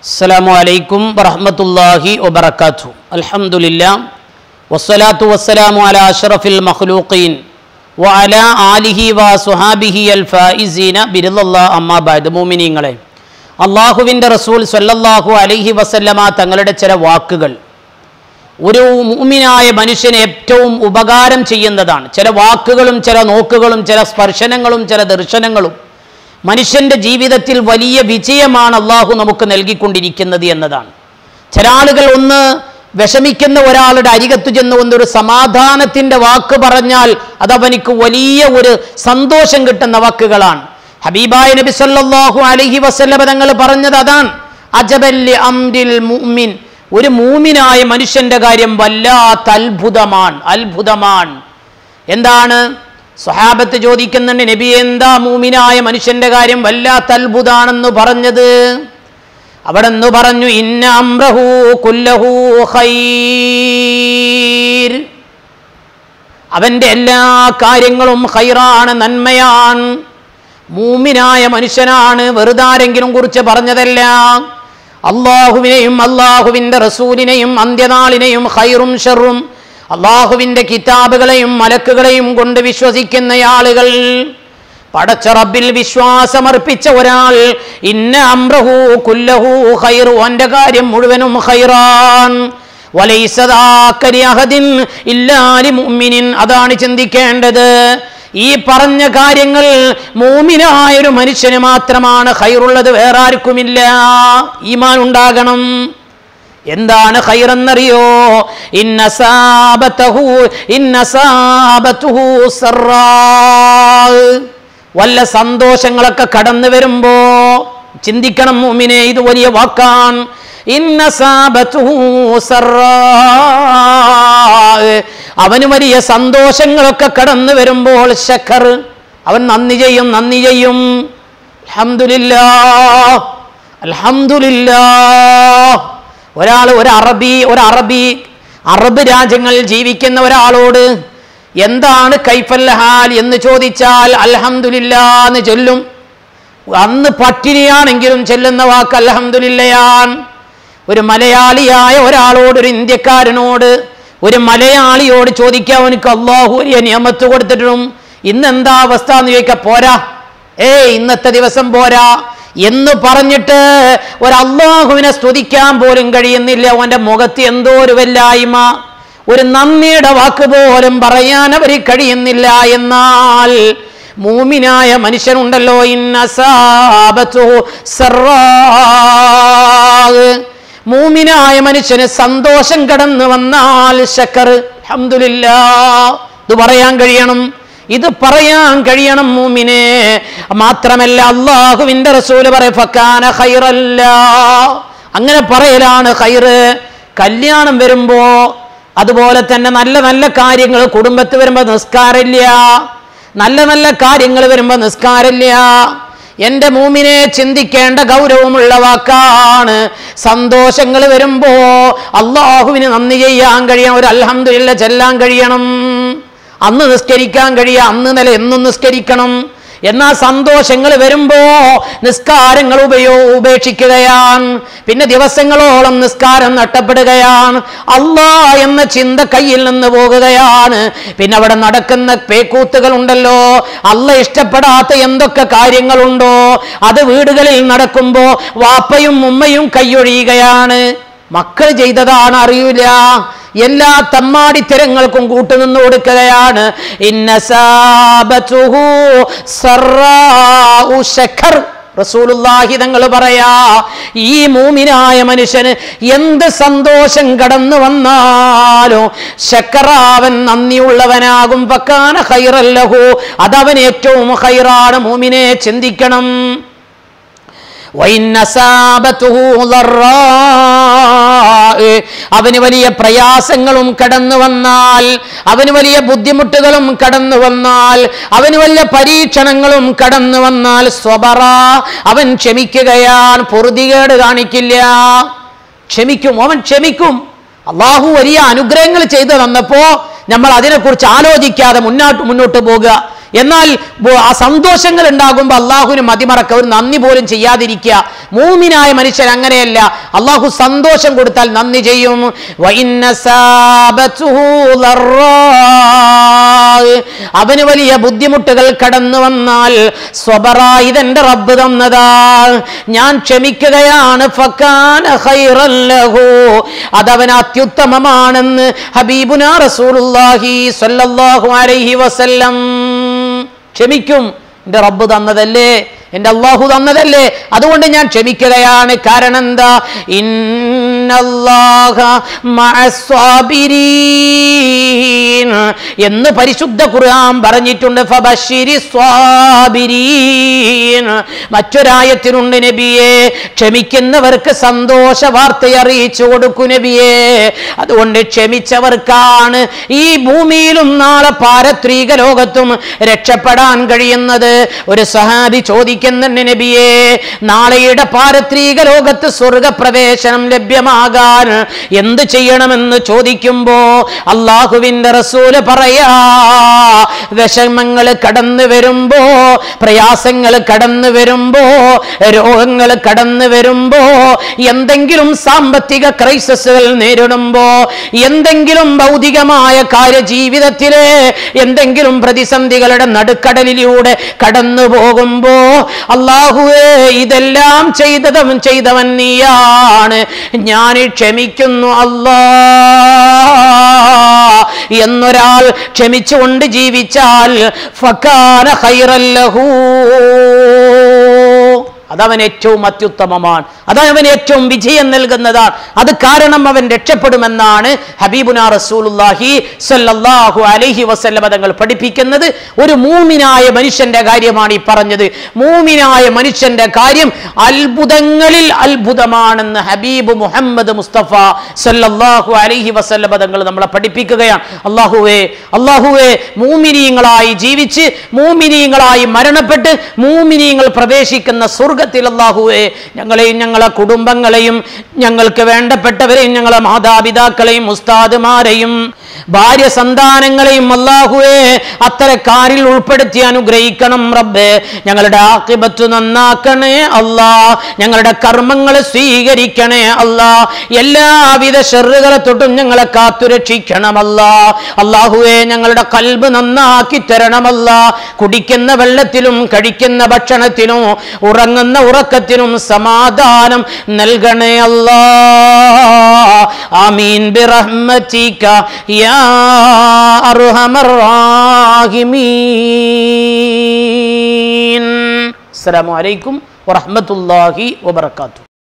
السلام عليكم ورحمة الله وبركاته الحمد لله والصلاة والسلام على أشرف المخلوقين وعلى آله وصحابه الفائزين برضا الله أما بعد മുഅ്മിനീങ്ങളെ അള്ളാഹുവിൻ്റെ റസൂൽ സല്ലല്ലാഹു അലൈഹി വസല്ലമ തങ്ങളുടെ ചില വാക്കുകൾ ഒരു മുഅ്മിനായ മനുഷ്യന് ഏറ്റവും ഉപകാരം ചെയ്യുന്നതാണ് ചില വാക്കുകളും ചില നോക്കുകളും ചില സ്പർശനങ്ങളും ചില ദർശനങ്ങളും മനുഷ്യന്റെ ജീവിതത്തിൽ വലിയ വിജയമാണ് അള്ളാഹു നമുക്ക് നൽകിക്കൊണ്ടിരിക്കുന്നത് എന്നതാണ് ചില ആളുകൾ ഒന്ന് വിഷമിക്കുന്ന ഒരാളുടെ അരികത്തു ചെന്ന് ഒന്നൊരു സമാധാനത്തിന്റെ വാക്ക് പറഞ്ഞാൽ അതവനിക്ക് വലിയ ഒരു സന്തോഷം കിട്ടുന്ന വാക്കുകളാണ് ഹബീബായ നബി സല്ലല്ലാഹു അലൈഹി വസല്ലമ തങ്ങൾ പറഞ്ഞത് അതാണ് അജബല്ലി അംരിൽ മുഅ്മിൻ ഒരു മൂമിനായ മനുഷ്യന്റെ കാര്യം വല്ലാത്ത അത്ഭുതമാണ് അത്ഭുതമാണ് എന്താണ് സ്വഹാബത്ത് ചോദിക്കുന്നുണ്ട് നബി എന്താ മൂമിനായ മനുഷ്യന്റെ കാര്യം വല്ലാത്ത അത്ഭുതാണെന്ന് പറഞ്ഞത് അവിടെ നിന്ന് പറഞ്ഞു ഇന്ന അംറഹു കുല്ലഹു ഖൈർ അവന്റെ എല്ലാ കാര്യങ്ങളും ഖൈറാണ് നന്മയാണ് മൂമിനായ മനുഷ്യനാണ് വെറുതാരെങ്കിലും കുറിച്ച് പറഞ്ഞതല്ല അള്ളാഹുവിനെയും അള്ളാഹുവിൻ്റെ റസൂലിനെയും അന്ത്യനാളിനെയും ഖൈറും ഷെറും അള്ളാഹുവിൻ്റെ കിതാബുകളെയും മലക്കുകളെയും കൊണ്ട് വിശ്വസിക്കുന്ന ആളുകൾ പടച്ച റബ്ബിൽ വിശ്വാസമർപ്പിച്ച ഒരാൾ ഇന്ന അമ്രഹു കുല്ലഹു ഖൈർ ഓന്റെ കാര്യം മുഴുവനും ഖൈറാൻ വലൈസദാക്കരി അഹദിൻ ഇല്ലാലി മുഅ്മിനിൻ അതാണ് ചിന്തിക്കേണ്ടത് ഈ പറഞ്ഞ കാര്യങ്ങൾ മൂമിനായ ഒരു മനുഷ്യന് മാത്രമാണ് ഖൈറുള്ളത് വേറെ ആർക്കുമില്ല ഈമാൻ ഉണ്ടാകണം എന്താണ് ഖൈറെന്നറിയോ ഇന്നസാബത്തഹു ഇന്നസാബത്തുഹു സറാ വല്ല സന്തോഷങ്ങളൊക്കെ കടന്നു വരുമ്പോ ചിന്തിക്കണം മുമിനെ ഇത് വലിയ വാക്കാണ് ഇന്നസാബത്തുഹു സറാ അവന് വലിയ സന്തോഷങ്ങളൊക്കെ കടന്നു വരുമ്പോൾ ശക്കർ അവൻ നന്ദി ചെയ്യും നന്ദി ചെയ്യും അൽഹംദുലില്ലാ അൽഹംദുലില്ലാ ഒരാൾ ഒരു അറബി ഒരു അറബി അറബ് രാജ്യങ്ങളിൽ ജീവിക്കുന്ന ഒരാളോട് എന്താണ് കൈഫൽ ഹാൽ എന്ന് ചോദിച്ചാൽ അൽഹംദുലില്ലാ എന്ന് ചൊല്ലും അന്ന് പട്ടിണിയാണെങ്കിലും ചെല്ലുന്ന വാക്ക് അൽഹംദുലില്ലയാൻ ഒരു മലയാളിയായ ഒരാളോട് ഒരു ഇന്ത്യക്കാരനോട് ഒരു മലയാളിയോട് ചോദിക്കാൻ അവനക്ക് അള്ളാഹു വലിയ നിയമത്ത് കൊടുത്തിട്ടും ഇന്ന് എന്താ അവസ്ഥ എന്ന് ചോദിക്കാം പോരാ ഏയ് ഇന്നത്തെ ദിവസം പോരാ എന്ന് പറഞ്ഞിട്ട് ഒരു അള്ളാഹുവിനെ സ്തുതിക്കാൻ പോലും കഴിയുന്നില്ല അവന്റെ മുഖത്ത് എന്തോ ഒരു വല്ലായ്മ ഒരു നന്ദിയുടെ വാക്ക് പോലും പറയാൻ അവർ കഴിയുന്നില്ല എന്നാൽ മൂമിനായ മനുഷ്യനുണ്ടല്ലോ ഇന്നസാബത്തു സർറാ മൂമിനായ മനുഷ്യന് സന്തോഷം കടന്നു വന്നാൽ ശക്കർ അഹമ്മദില്ലാ ഇത് പറയാൻ കഴിയണം ഇത് പറയാൻ കഴിയണം മൂമിനെ മാത്രമല്ല അള്ളാഹുവിന്റെ റസൂല് പറയഫക്കാന ഖൈറല്ല അങ്ങനെ പറയലാണ് ഖൈറ് കല്യാണം വരുമ്പോ അതുപോലെ തന്നെ നല്ല നല്ല കാര്യങ്ങൾ കുടുംബത്ത് വരുമ്പോ നിസ്കാരമില്ല നല്ല നല്ല കാര്യങ്ങൾ വരുമ്പോ നിസ്കാരമില്ല എന്റെ മൂമിനെ ചിന്തിക്കേണ്ട ഗൗരവമുള്ള വാക്കാണ് സന്തോഷങ്ങൾ വരുമ്പോ അള്ളാഹുവിന് നന്ദി ചെയ്യാൻ കഴിയാം ഒരു അൽഹംദുലില്ല ചെല്ലാൻ കഴിയണം അന്ന് നിസ്കരിക്കാൻ കഴിയാം അന്ന് നില എന്നും നിസ്കരിക്കണം എന്നാൽ സന്തോഷങ്ങൾ വരുമ്പോ നിസ്കാരങ്ങൾ ഉപയോ ഉപേക്ഷിക്കുകയാണ് പിന്നെ ദിവസങ്ങളോളം നിസ്കാരം നഷ്ടപ്പെടുകയാണ് അള്ളാ എന്ന ചിന്ത കയ്യിൽ നിന്ന് പോകുകയാണ് പിന്നെ അവിടെ നടക്കുന്ന പേക്കൂത്തുകൾ ഉണ്ടല്ലോ അല്ല ഇഷ്ടപ്പെടാത്ത എന്തൊക്കെ കാര്യങ്ങളുണ്ടോ അത് വീടുകളിൽ നടക്കുമ്പോ വാപ്പയും ഉമ്മയും കൈയൊഴിയുകയാണ് മക്കൾ ചെയ്തതാണ് അറിയില്ല എല്ലാ തമ്മാടിത്തരങ്ങൾക്കും കൂട്ടുനിന്ന് കൊടുക്കുകയാണ് ഇന്നസാബത്തുഹു സറാഉ ശഖർ റസൂലുള്ളാഹി തങ്ങൾ പറയാ ഈ മൂമിനായ മനുഷ്യന് എന്ത് സന്തോഷം കടന്നു വന്നാലും ശക്കറാവൻ നന്ദിയുള്ളവനാകും പക്കാന ഹൈറല്ലഹു അതവൻ ഏറ്റവും ഹൈറാണ് മൂമിനെ ചിന്തിക്കണം അവന് വലിയ പ്രയാസങ്ങളും കടന്നു വന്നാൽ അവന് വലിയ ബുദ്ധിമുട്ടുകളും കടന്നു വന്നാൽ അവന് വലിയ പരീക്ഷണങ്ങളും കടന്നു വന്നാൽ സ്വബറ അവൻ ക്ഷമിക്കുകയാണ് പൊറുതികേട് കാണിക്കില്ല ക്ഷമിക്കും അവൻ ക്ഷമിക്കും അള്ളാഹു വലിയ അനുഗ്രഹങ്ങൾ ചെയ്തു തന്നപ്പോ നമ്മൾ അതിനെക്കുറിച്ച് ആലോചിക്കാതെ മുന്നോട്ട് മുന്നോട്ട് പോകുക എന്നാൽ ബോ- ആ സന്തോഷങ്ങൾ ഉണ്ടാകുമ്പോൾ അള്ളാഹുവിന് മതിമറക്ക ഒരു നന്ദി പോലും ചെയ്യാതിരിക്കുക മൂമിനായ മനുഷ്യൻ അങ്ങനെയല്ല അള്ളാഹു സന്തോഷം കൊടുത്താൽ നന്ദി ചെയ്യും വഇന്ന സാബത്തുഹു ളർറാ. അവന് വലിയ ബുദ്ധിമുട്ടുകൾ കടന്നു വന്നാൽ സ്വബറ ഇതെന്റെ റബ്ബ് തന്നതാ ഞാൻ ക്ഷമിക്കുകയാണ് ഫക്കാന ഖൈറൻ ലഹു അതവൻ അത്യുത്തമമാണെന്ന് ഹബീബുന റസൂലുള്ളാഹി സ്വല്ലല്ലാഹു അലൈഹി വസല്ലം ക്ഷമിക്കും എൻ്റെ റബ്ബ് തന്നതല്ലേ എൻ്റെ അള്ളാഹു തന്നതല്ലേ അതുകൊണ്ട് ഞാൻ ക്ഷമിക്കുകയാണ് കാരണം എന്താ ഇന്നല്ലാഹ മഅസ്സാബിരീൻ എന്ന് പരിശുദ്ധ ഖുർആൻ പറഞ്ഞിട്ടുണ്ട് ഫബശ്ശിരി സ്വാബിരീൻ മറ്റൊരായത്തിനുണ്ട് നബിയെ ക്ഷമിക്കുന്നവർക്ക് സന്തോഷ വാർത്ത അറിയിച്ചു കൊടുക്കൂ നബിയെ അതുകൊണ്ട് ക്ഷമിച്ചവർക്കാണ് ഈ ഭൂമിയിലും നാളെ പാരത്രീക ലോകത്തും രക്ഷപ്പെടാൻ കഴിയുന്നത് ഒരു സഹാബി ചോദിക്കുന്നുണ്ട് നബിയെ നാളെയുടെ പാരത്രീക ലോകത്ത് സ്വർഗപ്രവേശനം ലഭ്യമാകാൻ എന്ത് ചെയ്യണമെന്ന് ചോദിക്കുമ്പോ അള്ളാഹുവിന്റെ റസൂല് പറയാ വിഷമങ്ങൾ കടന്നു വരുമ്പോ പ്രയാസങ്ങൾ കടന്നു വരുമ്പോ രോഗങ്ങൾ കടന്നു വരുമ്പോ എന്തെങ്കിലും സാമ്പത്തിക ക്രൈസിസുകൾ നേരിടുമ്പോ എന്തെങ്കിലും ഭൗതികമായ കാര്യ ജീവിതത്തിലെ എന്തെങ്കിലും പ്രതിസന്ധികളുടെ നടുക്കടലിലൂടെ കടന്നു പോകുമ്പോ അള്ളാഹുവേ ഇതെല്ലാം ചെയ്തതും ചെയ്തവൻ നീയാണ് ഞാൻ ക്ഷമിക്കുന്നു അല്ലാ എന്നൊരാൾ ക്ഷമിച്ചുകൊണ്ട് ജീവിച്ചാൽ ഫക്കാന ഖൈറല്ലഹൂ അതവൻ ഏറ്റവും അത്യുത്തമമാണ് അതവൻ ഏറ്റവും വിജയം നൽകുന്നതാണ് അത് കാരണം അവൻ രക്ഷപ്പെടുമെന്നാണ് ഹബീബുന റസൂലുല്ലാഹി സല്ലല്ലാഹു അലൈഹി വസല്ലമ തങ്ങൾ പഠിപ്പിക്കുന്നത് ഒരു മൂമിനായ മനുഷ്യന്റെ കാര്യമാണ് ഈ പറഞ്ഞത് മൂമിനായ മനുഷ്യന്റെ കാര്യം അത്ഭുതങ്ങളിൽ അത്ഭുതമാണെന്ന് ഹബീബ് മുഹമ്മദ് മുസ്തഫ സല്ലല്ലാഹു അലൈഹി വസല്ലമ തങ്ങൾ നമ്മളെ പഠിപ്പിക്കുകയാണ് അള്ളാഹുവേ അള്ളാഹുവേ മൂമിനീങ്ങളായി ജീവിച്ച് മൂമിനീങ്ങളായി മരണപ്പെട്ട് മൂമിനീങ്ങൾ പ്രവേശിക്കുന്ന സ്വർഗത്തിൽ അള്ളാഹുവേ ഞങ്ങളെയും ഞങ്ങളെ കുടുംബങ്ങളെയും ഞങ്ങൾക്ക് വേണ്ടപ്പെട്ടവരെയും ഞങ്ങളെ മാതാപിതാക്കളെയും ഉസ്താദുമാരെയും ഭാര്യ സന്താനങ്ങളെയും അള്ളാഹുവേ അത്തരക്കാരിൽ ഉൾപ്പെടുത്തി അനുഗ്രഹിക്കണം റബ്ബേ ഞങ്ങളുടെ ആക്കിബത്ത് നന്നാക്കണേ അല്ലാ ഞങ്ങളുടെ കർമ്മങ്ങൾ സ്വീകരിക്കണേ അല്ലാ എല്ലാവിധ ഷെറുകളെ തൊട്ടും ഞങ്ങളെ കാത്തുരക്ഷിക്കണമല്ല അള്ളാഹുവേ ഞങ്ങളുടെ കൽബ് നന്നാക്കി തരണമല്ല കുടിക്കുന്ന വെള്ളത്തിലും കഴിക്കുന്ന ഭക്ഷണത്തിലും ഉറങ്ങുന്ന ഉറക്കത്തിനും സമാധാനം നൽകണേ അല്ലാ ആമീൻ ബിറഹ്മതിക യാ അർഹമർ റാഹിമീൻ അസ്സലാമു അലൈക്കും വറഹ്മത്തുള്ളാഹി വബറകാതുഹു